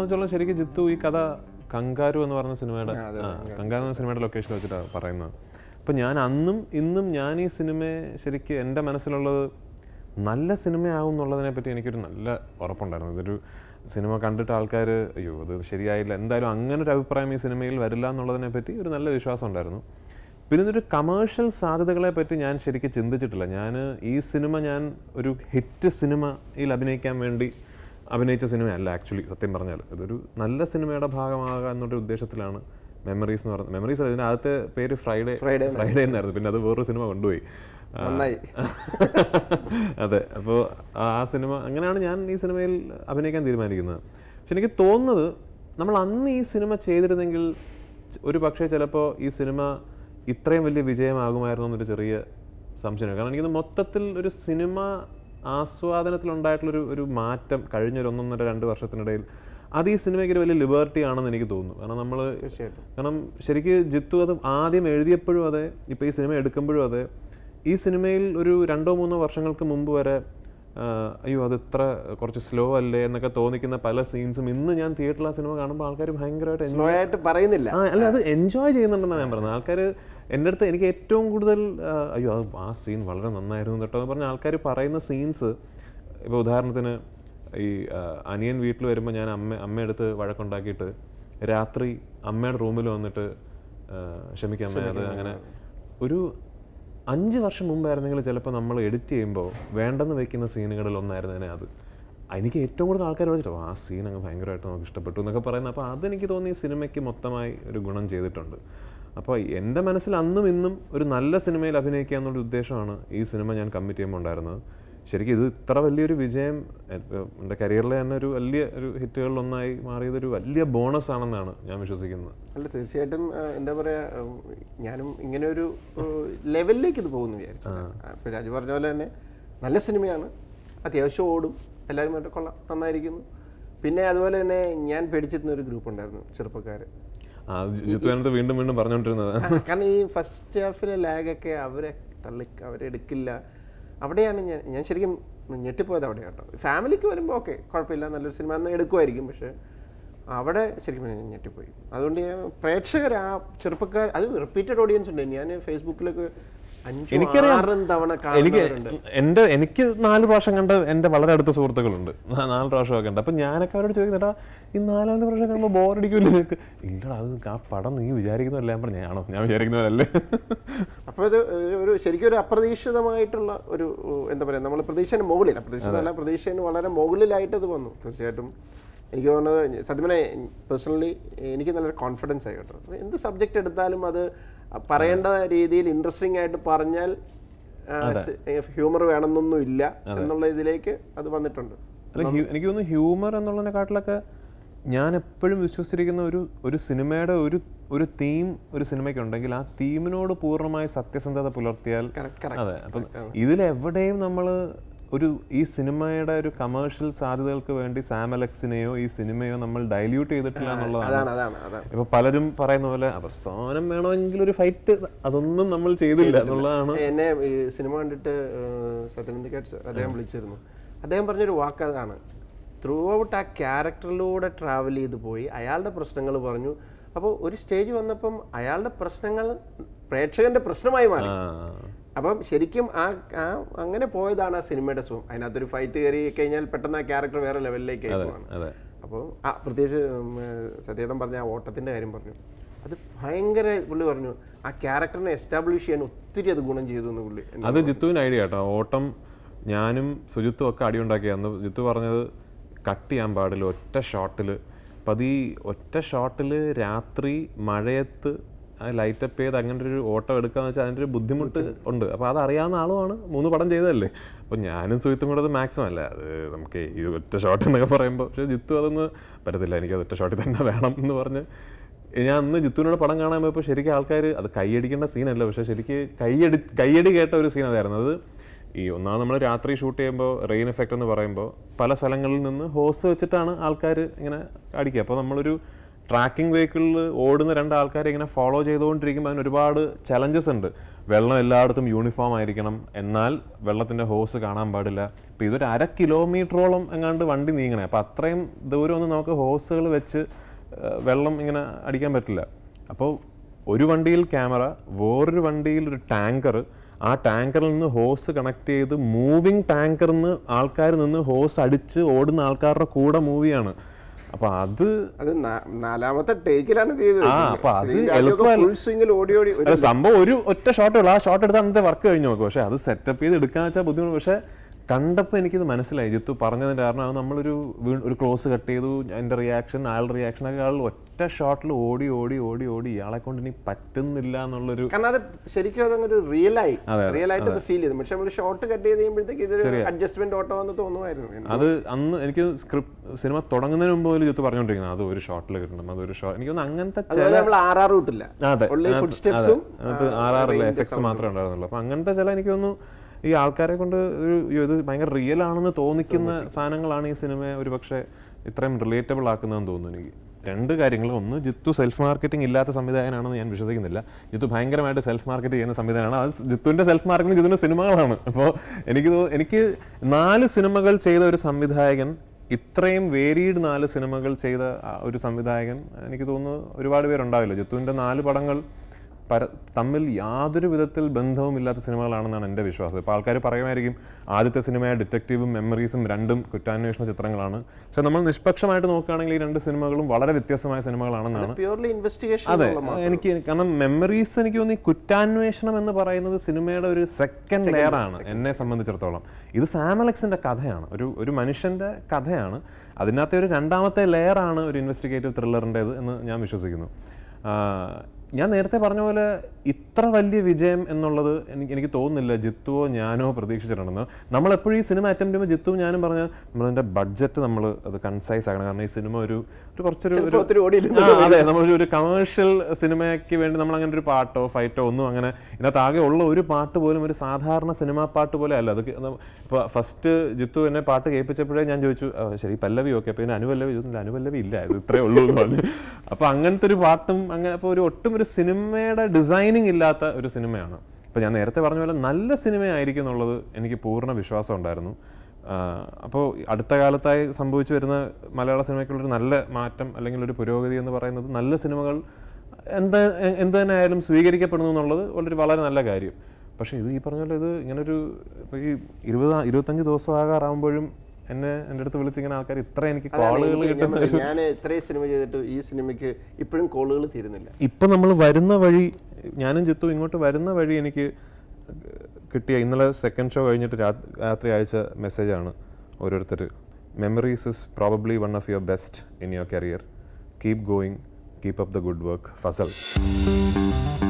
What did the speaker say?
സംബന്ധിച്ചോളം ശരിക്കും ജിത്തു ഈ കഥ കങ്കാരു എന്ന് പറഞ്ഞ സിനിമയുടെ ആ, കങ്കാരു എന്ന സിനിമയുടെ ലൊക്കേഷൻ വെച്ചിട്ടാണ് പറയുന്നത് അപ്പം ഞാൻ അന്നും ഇന്നും ഞാൻ ഈ സിനിമയെ ശരിക്കും എൻ്റെ മനസ്സിലുള്ളത് നല്ല സിനിമയാവും എന്നുള്ളതിനെ പറ്റി എനിക്കൊരു നല്ല ഉറപ്പുണ്ടായിരുന്നു ഇതൊരു സിനിമ കണ്ടിട്ട് ആൾക്കാർ അയ്യോ അത് ശരിയായില്ല എന്തായാലും അങ്ങനെ ഒരു അഭിപ്രായം ഈ സിനിമയിൽ വരില്ല എന്നുള്ളതിനെ പറ്റി ഒരു നല്ല വിശ്വാസം ഉണ്ടായിരുന്നു പിന്നെ ഇതൊരു കമേഴ്ഷ്യൽ സാധ്യതകളെ പറ്റി ഞാൻ ശരിക്കും ചിന്തിച്ചിട്ടില്ല ഞാൻ ഈ സിനിമ ഞാൻ ഒരു ഹിറ്റ് സിനിമയിൽ അഭിനയിക്കാൻ വേണ്ടി അഭിനയിച്ച സിനിമയല്ല ആക്ച്വലി സത്യം പറഞ്ഞാൽ ഇതൊരു നല്ല സിനിമയുടെ ഭാഗമാകുക എന്നൊരു ഉദ്ദേശത്തിലാണ് മെമ്മറീസ് എന്ന് പറഞ്ഞത് മെമ്മറീസ് ഇതിൻ്റെ ആദ്യത്തെ പേര് ഫ്രൈഡേ Friday ഫ്രൈഡേ എന്നായിരുന്നു പിന്നെ അത് വേറൊരു സിനിമ കൊണ്ടുപോയി ആ, നന്നായി അതെ അപ്പോൾ ആ സിനിമ അങ്ങനെയാണ് ഞാൻ ഈ സിനിമയിൽ അഭിനയിക്കാൻ തീരുമാനിക്കുന്നത് പക്ഷെ എനിക്ക് തോന്നുന്നത് നമ്മൾ അന്ന് ഈ സിനിമ ചെയ്തിരുന്നെങ്കിൽ ഒരു പക്ഷേ ചിലപ്പോൾ ഈ സിനിമ ഇത്രയും വലിയ വിജയമാകുമായിരുന്നു എന്നൊരു ചെറിയ സംശയമാണ് കാരണം എനിക്കത് മൊത്തത്തിൽ ഒരു സിനിമ ആസ്വാദനത്തിലുണ്ടായിട്ടുള്ളൊരു ഒരു മാറ്റം കഴിഞ്ഞൊരു ഒന്നൊന്നര രണ്ട് വർഷത്തിനിടയിൽ അത് ഈ സിനിമയ്ക്ക് ഒരു വലിയ ലിബർട്ടി ആണെന്ന് എനിക്ക് തോന്നുന്നു കാരണം നമ്മൾ തീർച്ചയായിട്ടും കാരണം ശരിക്ക് ജിത്തു അത് ആദ്യം എഴുതിയപ്പോഴും അതെ ഇപ്പോൾ ഈ സിനിമ എടുക്കുമ്പോഴും അതെ ഈ സിനിമയിൽ ഒരു രണ്ടോ മൂന്നോ വർഷങ്ങൾക്ക് മുമ്പ് വരെ ആ, അയ്യോ അത് ഇത്ര കുറച്ച് സ്ലോ അല്ലേ എന്നൊക്കെ തോന്നിക്കുന്ന പല സീൻസും ഇന്ന് ഞാൻ തിയേറ്ററിൽ ആ സിനിമ കാണുമ്പോൾ ആൾക്കാർ ഭയങ്കരമായിട്ട് സ്ലോ ആയിട്ട് പറയുന്നില്ല ആ അല്ല അത് എൻജോയ് ചെയ്യുന്നുണ്ടെന്നാണ് ഞാൻ പറഞ്ഞത് ആൾക്കാർ എൻ്റെ അടുത്ത് എനിക്ക് ഏറ്റവും കൂടുതൽ ആ, അയ്യോ അത് ആ സീൻ വളരെ നന്നായിരുന്നു കേട്ടോ എന്ന് പറഞ്ഞ ആൾക്കാർ പറയുന്ന സീൻസ് ഇപ്പോൾ ഉദാഹരണത്തിന് ഈ ആ, അനിയൻ വീട്ടിൽ വരുമ്പോൾ ഞാൻ അമ്മ അമ്മയെടുത്ത് വഴക്കുണ്ടാക്കിയിട്ട് രാത്രി അമ്മയുടെ റൂമിൽ വന്നിട്ട് ആ, ക്ഷമിക്കാം അമ്മേ അത് അങ്ങനെ ഒരു അഞ്ച് വർഷം മുമ്പായിരുന്നെങ്കിൽ ചിലപ്പോൾ നമ്മൾ എഡിറ്റ് ചെയ്യുമ്പോൾ വേണ്ടെന്ന് വെക്കുന്ന സീനുകളിൽ ഒന്നായിരുന്നേനെ അത് എനിക്ക് ഏറ്റവും കൂടുതൽ ആൾക്കാർ വിളിച്ചിട്ടോ ആ സീൻ അങ്ങ് ഭയങ്കരമായിട്ട് നമുക്ക് ഇഷ്ടപ്പെട്ടു എന്നൊക്കെ പറയുന്നത് അപ്പോൾ അതെനിക്ക് തോന്നി ഈ സിനിമയ്ക്ക് മൊത്തമായി ഒരു ഗുണം ചെയ്തിട്ടുണ്ട് അപ്പോൾ എൻ്റെ മനസ്സിൽ അന്നും ഇന്നും ഒരു നല്ല സിനിമയിൽ അഭിനയിക്കുക എന്നുള്ള ഉദ്ദേശമാണ് ഈ സിനിമ ഞാൻ കമ്മിറ്റ് ചെയ്യുമ്പോൾ ഉണ്ടായിരുന്നത് ശരിക്കും ഇത് ഇത്ര വലിയൊരു വിജയം എ- എൻ്റെ കരിയറിലെ തന്നെ ഒരു വലിയ ഒരു ഹിറ്റുകളിലൊന്നായി മാറിയത് ഒരു വലിയ ബോണസ് ആണെന്നാണ് ഞാൻ വിശ്വസിക്കുന്നത് അല്ല തീർച്ചയായിട്ടും ആ, എന്താ പറയാ ഉം, ഞാനും ഇങ്ങനെ ഒരു ഉം, ലെവലിലേക്ക് ഇത് പോകുന്നു വിചാരിച്ചു ഇപ്പൊ രാജു പറഞ്ഞ പോലെ തന്നെ നല്ല സിനിമയാണ് അത്യാവശ്യം ഓടും എല്ലാവരും മറ്റേ കൊള്ളാം നന്നായിരിക്കുന്നു പിന്നെ അതുപോലെ തന്നെ ഞാൻ പേടിച്ചിരുന്ന ഒരു ഗ്രൂപ്പ് ഉണ്ടായിരുന്നു ചെറുപ്പക്കാർ ആ ജിത്തു അതിനകത്ത് വീണ്ടും വീണ്ടും പറഞ്ഞുകൊണ്ടിരുന്നത് കാരണം ഈ ഫസ്റ്റ് ഹാഫിലെ ലാഗൊക്കെ അവരെ തള്ളി അവരെടുക്കില്ല അവിടെയാണ് ഞാൻ ഞാൻ ശരിക്കും ഞെട്ടിപ്പോയത് അവിടെ കേട്ടോ ഫാമിലിക്ക് വരുമ്പോൾ ഓക്കെ കുഴപ്പമില്ല നല്ലൊരു സിനിമ എന്ന് എടുക്കുമായിരിക്കും പക്ഷേ അവിടെ ശരിക്കും ഞാൻ ഞെട്ടിപ്പോയി അതുകൊണ്ട് ഞാൻ പ്രേക്ഷകർ ആ ചെറുപ്പക്കാർ അത് റിപ്പീറ്റഡ് ഓഡിയൻസ് ഉണ്ട് ഞാൻ ഫേസ്ബുക്കിലൊക്കെ അഞ്ചും എനിക്കറിയാം. ആറും തവണ എനിക്ക് കാണുന്നവരുണ്ട് എൻ്റെ എനിക്ക് നാല് പ്രാവശ്യം കണ്ട എൻ്റെ വളരെ അടുത്ത സുഹൃത്തുക്കളുണ്ട് നാ- നാല് പ്രാവശ്യമൊക്കെ ഉണ്ട് അപ്പം ഞാനൊക്കെ അവരോട് ചോദിക്കുന്നുണ്ടാ ഈ നാലാമത്തെ പ്രാവശ്യം കാണുമ്പോൾ ബോറടിക്കൂല്ലേ നിനക്ക് ഇല്ലടാ അത് ആ പടം നീ വിചാരിക്കുന്നതല്ല ഞാൻ പറഞ്ഞു ആണോ ഞാൻ വിചാരിക്കുന്നവരല്ലേ അപ്പോൾ ഇത് ഒരു- ഒരു ശരിക്കും ഒരു അപ്രതീക്ഷിതമായിട്ടുള്ള ഒരു ഉം, എന്താ പറയുക നമ്മൾ പ്രതീക്ഷന് മുകളിൽ അപ്രതീക്ഷിതമല്ല പ്രതീക്ഷന് വളരെ മുകളിലായിട്ട് അത് വന്നു തീർച്ചയായിട്ടും എനിക്ക് തോന്നുന്നത് സത്യം പറഞ്ഞാൽ പേഴ്സണലി എനിക്ക് നല്ലൊരു കോൺഫിഡൻസ് ആയി കേട്ടോ എന്ത് സബ്ജക്റ്റ് എടുത്താലും അത് പറയേണ്ട രീതിയിൽ ഇൻട്രസ്റ്റിംഗ് ആയിട്ട് പറഞ്ഞാൽ ഹ്യൂമർ വേണമെന്നൊന്നും ഇല്ല എന്നുള്ള ഇതിലേക്ക് അത് വന്നിട്ടുണ്ട് അല്ല ഹ്യൂ- എനിക്ക് തോന്നുന്നു ഹ്യൂമർ എന്നുള്ളതിനെക്കാട്ടിലൊക്കെ ഞാൻ എപ്പോഴും വിശ്വസിച്ചിരിക്കുന്ന ഒരു ഒരു സിനിമയുടെ ഒരു ഒരു തീം ഒരു സിനിമയ്ക്ക് ഉണ്ടെങ്കിൽ ആ തീമിനോട് പൂർണ്ണമായി സത്യസന്ധത പുലർത്തിയാൽ കറക്റ്റ് കറക്റ്റ് അതെ അപ്പം ഇതിലെവിടെയും നമ്മൾ ഒരു ഈ സിനിമയുടെ ഒരു കമേഴ്ഷ്യൽ സാധ്യതകൾക്ക് വേണ്ടി സാം അലക്സിനെയോ ഈ സിനിമയോ നമ്മൾ ഡൈല്യൂട്ട് ചെയ്തിട്ടില്ല എന്നുള്ളതാണ് അതാണ് അതാണ് അതാണ് ഇപ്പൊ പലരും പറയുന്ന പോലെ അവസാനം വേണമെങ്കിൽ ഒരു ഫൈറ്റ് അതൊന്നും നമ്മൾ ചെയ്തില്ല എന്നുള്ളതാണ് എന്നെ ഈ സിനിമ കണ്ടിട്ട് സത്യനന്ദിക്കാട്ട് സർ അദ്ദേഹം വിളിച്ചിരുന്നു അദ്ദേഹം പറഞ്ഞൊരു വാക്ക് അതാണ് ത്രൂ ഔട്ട് ആ ക്യാരക്ടറിലൂടെ ട്രാവൽ ചെയ്ത് പോയി അയാളുടെ പ്രശ്നങ്ങൾ പറഞ്ഞു അപ്പോൾ ഒരു സ്റ്റേജ് വന്നപ്പം അയാളുടെ പ്രശ്നങ്ങൾ പ്രേക്ഷകന്റെ പ്രശ്നമായി മാറി ആ, അപ്പം ശരിക്കും ആ ആ അങ്ങനെ പോയതാണ് ആ സിനിമയുടെ സുഖം അതിനകത്തൊരു ഫൈറ്റ് കയറി കഴിഞ്ഞാൽ പെട്ടെന്ന് ആ ക്യാരക്ടർ വേറെ ലെവലിലേക്ക് പോവാണ് അതെ അപ്പോൾ ആ പ്രത്യേകിച്ച് ഉം, ഏഹ്, സത്യേട്ടൻ പറഞ്ഞ ആ ഓട്ടത്തിൻ്റെ കാര്യം പറഞ്ഞു അത് ഭയങ്കര പുള്ളി പറഞ്ഞു ആ ക്യാരക്ടറിനെ എസ്റ്റാബ്ലിഷ് ചെയ്യാൻ ഒത്തിരി അത് ഗുണം ചെയ്തു എന്ന് പുള്ളി എന്നോട് അത് ജിത്തുവിന് ഐഡിയ കേട്ടോ ഓട്ടം ഞാനും സുജിത്തും ഒക്കെ അടിയുണ്ടാക്കി അന്ന് ജിത്തു പറഞ്ഞത് കട്ട് ചെയ്യാൻ പാടില്ല ഒറ്റ ഷോട്ടിൽ അപ്പം അത് ഈ ഒറ്റ ഷോട്ടിൽ രാത്രി മഴയത്ത് ലൈറ്റപ്പ് ചെയ്ത് അങ്ങനെ ഒരു ഓട്ടം എടുക്കാന്ന് വെച്ചാൽ അതിൻ്റെ ഒരു ബുദ്ധിമുട്ട് ഉണ്ട് അപ്പോൾ അത് അറിയാവുന്ന ആളുമാണ് മൂന്ന് പടം ചെയ്തതല്ലേ അപ്പോൾ ഞാനും സുജിത്തും കൂടെ അത് മാക്സിമം അല്ല അത് നമുക്ക് ഈ ഒറ്റ ഷോട്ട് എന്നൊക്കെ പറയുമ്പോൾ പക്ഷേ ജിത്തു അതൊന്ന് പറ്റത്തില്ല എനിക്ക് അത് ഒറ്റ ഷോട്ടിൽ തന്നെ വേണം എന്ന് പറഞ്ഞ് ഞാൻ അന്ന് ജിത്തുവിനോട് പടം കാണാൻ പോയപ്പോൾ ശരിക്കും ആൾക്കാർ അത് കൈയടിക്കേണ്ട സീനല്ല പക്ഷേ ശരിക്ക് കൈയടി കൈയടി കേട്ട ഒരു സീൻ അതായിരുന്നു അത് ഈ ഒന്നാമത് നമ്മൾ രാത്രി ഷൂട്ട് ചെയ്യുമ്പോൾ റെയിൻ എഫക്റ്റ് എന്ന് പറയുമ്പോൾ പല സ്ഥലങ്ങളിൽ നിന്ന് ഹോസ് വെച്ചിട്ടാണ് ആൾക്കാർ ഇങ്ങനെ അടിക്കുക അപ്പോൾ നമ്മളൊരു ട്രാക്കിംഗ് വെഹിക്കിളിൽ ഓടുന്ന രണ്ട് ആൾക്കാരെ ഇങ്ങനെ ഫോളോ ചെയ്തുകൊണ്ടിരിക്കുമ്പോൾ അതിന് ഒരുപാട് ചലഞ്ചസ് ഉണ്ട് വെള്ളം എല്ലായിടത്തും യൂണിഫോം ആയിരിക്കണം എന്നാൽ വെള്ളത്തിന്റെ ഹോസ് കാണാൻ പാടില്ല ഇപ്പൊ ഇതൊരു അര കിലോമീറ്ററോളം എങ്ങാണ്ട് വണ്ടി നീങ്ങണേ അപ്പൊ അത്രയും ദൂരം ഒന്നും നമുക്ക് ഹോസുകൾ വെച്ച് ആ, വെള്ളം ഇങ്ങനെ അടിക്കാൻ പറ്റില്ല അപ്പോൾ ഒരു വണ്ടിയിൽ ക്യാമറ വേറൊരു വണ്ടിയിൽ ഒരു ടാങ്കർ ആ ടാങ്കറിൽ നിന്ന് ഹോസ് കണക്ട് ചെയ്ത് മൂവിങ് ടാങ്കറിൽ നിന്ന് ആൾക്കാർ നിന്ന് ഹോസ് അടിച്ച് ഓടുന്ന ആൾക്കാരുടെ കൂടെ മൂവിയാണ് അപ്പൊ അത് അത് നാ- നാലാമത്തെ ടേക്കിലാണ് ഇത് ചെയ്തത് ആ, അപ്പൊ അത് ശ്രീരാജൊക്കെ എളുപ്പമല്ല. ഫുൾ സ്വിങ്ങിൽ ഓടി ഓടി ഒരു- അല്ല, സംഭവം ഒരു ഒറ്റ ഷോട്ടേ ഉള്ളൂ ആ ഷോട്ട് എടുത്ത് അന്നത്തെ വർക്ക് കഴിഞ്ഞു നോക്കും പക്ഷെ അത് സെറ്റപ്പ് ചെയ്ത് എടുക്കാൻ വെച്ചാൽ ബുദ്ധിമുട്ട് പക്ഷെ കണ്ടപ്പോൾ എനിക്കിത് മനസ്സിലായി ജിത്തു പറഞ്ഞതിന്റെ കാരണം അത് നമ്മളൊരു വീ- ഒരു ക്ലോസ് കട്ട് ചെയ്തു എൻ്റെ റിയാക്ഷൻ ആളുടെ റിയാക്ഷൻ ഒക്കെ ആൾ ഒറ്റ ഷോട്ടിൽ ഓടി ഓടി ഓടി ഓടി ഇയാളെ കൊണ്ട് ഇനി പറ്റുന്നില്ല എന്നുള്ളൊരു കാരണം അത് ശരിക്കും അതങ്ങൊരു റിയൽ ആയി അതെ, അതെ, റിയൽ ആയിട്ട് അത് ഫീൽ ചെയ്തു പക്ഷെ നമ്മൾ ഷോർട്ട് കട്ട് ചെയ്ത് കഴിയുമ്പോഴത്തേക്ക് ഇതൊരു അഡ്ജസ്റ്റ്മെന്റ് ഓട്ടോ എന്ന് തോന്നുമായിരുന്നു അത് അന്ന് എനിക്ക് സ്ക്രിപ്റ്റ് സിനിമ തുടങ്ങുന്നതിന് മുമ്പ് പോലും ജിത്തു പറഞ്ഞുകൊണ്ടിരിക്കുന്നത് അത് ഒരു ഷോട്ടിൽ കിട്ടണം അതൊരു ഷോട്ട് എനിക്ക് തോന്നുന്നു അങ്ങനത്തെ ചില അതുപോലെ നമ്മൾ ആർ ആർ റൂട്ടില്ല അതെ Only അതിനകത്ത് footsteps-ഉം, അതിനകത്ത് ആ, ആർ ആറിലെ rain-ന്റെ എഫക്ട്സ് മാത്രമേ ഉണ്ടായിരുന്നുള്ളൂ അപ്പൊ അങ്ങനത്തെ ചില എനിക്ക് തോന്നുന്നു ഈ ആൾക്കാരെ കൊണ്ട് ഒരു അയ്യോ, ഇത് ഭയങ്കര റിയൽ ആണെന്ന് തോന്നിക്കുന്ന സാധനങ്ങളാണ് ഈ സിനിമയെ ഒരു പക്ഷേ ഇത്രയും റിലേറ്റബിൾ ആക്കുന്നതെന്ന് തോന്നുന്നു എനിക്ക് രണ്ട് കാര്യങ്ങൾ ഒന്ന് ജിത്തു സെൽഫ് മാർക്കറ്റിംഗ് ഇല്ലാത്ത സംവിധായകനാണെന്ന് ഞാൻ വിശ്വസിക്കുന്നില്ല ജിത്തു ഭയങ്കരമായിട്ട് സെൽഫ് മാർക്കറ്റ് ചെയ്യുന്ന സംവിധാനമാണ് അത് ജിത്തുവിന്റെ സെൽഫ് മാർക്കറ്റിംഗ് ജിത്തുവിന്റെ സിനിമകളാണ് അപ്പോൾ എനിക്ക് തോ- എനിക്ക് നാല് സിനിമകൾ ചെയ്ത ഒരു സംവിധായകൻ ഇത്രയും വേരീഡ് നാല് സിനിമകൾ ചെയ്ത ആ ഒരു സംവിധായകൻ എനിക്ക് തോന്നുന്നു ഒരുപാട് പേരുണ്ടാവില്ല ജിത്തുവിന്റെ നാല് പടങ്ങൾ പര തമ്മിൽ യാതൊരു വിധത്തിൽ ബന്ധവുമില്ലാത്ത സിനിമകളാണെന്നാണ് എൻ്റെ വിശ്വാസം ഇപ്പോൾ ആൾക്കാർ പറയുമായിരിക്കും ആദ്യത്തെ സിനിമയായ ഡിറ്റക്റ്റീവും മെമ്മറീസും രണ്ടും കുറ്റാന്വേഷണ ചിത്രങ്ങളാണ് പക്ഷെ നമ്മൾ നിഷ്പക്ഷമായിട്ട് നോക്കുകയാണെങ്കിൽ ഈ രണ്ട് സിനിമകളും വളരെ വ്യത്യസ്തമായ സിനിമകളാണെന്നാണ് പ്യൂർലി ഇൻവെസ്റ്റിഗേഷൻ അതെ എനിക്ക് കാരണം മെമ്മറീസ് എനിക്ക് തോന്നി കുറ്റാന്വേഷണം എന്ന് പറയുന്നത് സിനിമയുടെ ഒരു സെക്കൻഡ് ലെയർ ആണ് എന്നെ സംബന്ധിച്ചിടത്തോളം ഇത് സാമലക്സിന്റെ കഥയാണ് ഒരു ഒരു മനുഷ്യന്റെ കഥയാണ് അതിനകത്തെ ഒരു രണ്ടാമത്തെ ലെയർ ആണ് ഒരു ഇൻവെസ്റ്റിഗേറ്റീവ് ത്രില്ലറിൻ്റെത് എന്ന് ഞാൻ വിശ്വസിക്കുന്നു ആ, ഞാൻ നേരത്തെ പറഞ്ഞ പോലെ ഇത്ര വലിയ വിജയം എന്നുള്ളത് എനിക്ക് എനിക്ക് തോന്നുന്നില്ല ജിത്തുവോ ഞാനോ പ്രതീക്ഷിച്ചിട്ടുണ്ടെന്ന് നമ്മളെപ്പോഴും ഈ സിനിമ അറ്റംപ്റ്റ് ചെയ്യുമ്പോൾ ജിത്തുവും ഞാനും പറഞ്ഞ നമ്മളതിൻ്റെ ബഡ്ജറ്റ് നമ്മൾ അത് കൺസൈസ് ആക്കണം കാരണം ഈ സിനിമ ഒരു ഒരു കുറച്ചൊരു ഒരു ഒത്തിരി ഓടിയില്ല ആ, അതെ നമ്മളൊരു ഒരു കമേഴ്ഷ്യൽ സിനിമയ്ക്ക് വേണ്ടി നമ്മൾ അങ്ങനെ ഒരു പാട്ടോ ഫൈറ്റോ ഒന്നും അങ്ങനെ ഇതിനകത്ത് ആകെ ഉള്ള ഒരു പാട്ട് പോലും ഒരു സാധാരണ സിനിമാ പാട്ട് പോലെ അല്ല അത് ഇപ്പോൾ ഫസ്റ്റ് ജിത്തു എന്നെ പാട്ട് കേൾപ്പിച്ചപ്പോഴേ ഞാൻ ചോദിച്ചു "ആ, ശരി പല്ലവി ഓക്കെ അപ്പോൾ ഇതിന് അനുപല്ലവി ചോദിച്ചില്ല അനുപല്ലവി ഇല്ല ഇത് ഇത്രേ ഉള്ളൂ എന്ന് പറഞ്ഞു അപ്പോൾ അങ്ങനത്തെ ഒരു പാട്ടും അങ്ങനെ അപ്പോൾ ഒരു ഒട്ടും ഒരു സിനിമയുടെ ഡിസൈനിങ് ഇല്ലാത്ത ഒരു സിനിമയാണ് അപ്പോൾ ഞാൻ നേരത്തെ പറഞ്ഞ പോലെ നല്ല സിനിമയായിരിക്കും എന്നുള്ളത് എനിക്ക് പൂർണ്ണ വിശ്വാസം ഉണ്ടായിരുന്നു അപ്പോൾ അടുത്ത കാലത്തായി സംഭവിച്ചു വരുന്ന മലയാള സിനിമയ്ക്കുള്ളൊരു നല്ല മാറ്റം അല്ലെങ്കിൽ ഒരു പുരോഗതി എന്ന് പറയുന്നത് നല്ല സിനിമകൾ എന്ത് എ- എന്ത് തന്നെ ആയാലും സ്വീകരിക്കപ്പെടുന്നു എന്നുള്ളത് വളരെ വളരെ നല്ല കാര്യം പക്ഷേ ഇത് ഈ പറഞ്ഞ പോലെ ഇത് ഇങ്ങനൊരു ഇപ്പോൾ ഈ ഇരുപത് ഇരുപത്തഞ്ച് ദിവസം ആകാറാകുമ്പോഴും എന്നെ എൻ്റെ അടുത്ത് വിളിച്ച് ഇങ്ങനെ ആൾക്കാർ ഇത്ര എനിക്ക് കോളുകൾ കിട്ടുന്ന ഞാൻ ഇത്രയും സിനിമ ചെയ്തിട്ട് ഈ സിനിമയ്ക്ക് ഇപ്പോഴും കോളുകൾ തീരുന്നില്ല ഇപ്പം നമ്മൾ വരുന്ന വഴി ഞാനും ജിത്തു ഇങ്ങോട്ട് വരുന്ന വഴി എനിക്ക് കിട്ടിയ ഇന്നലെ സെക്കൻഡ് ഷോ കഴിഞ്ഞിട്ട് രാ- രാത്രി അയച്ച മെസ്സേജാണ് ഓരോരുത്തർ memories is probably one of your best in your career keep going keep up the good work Fasal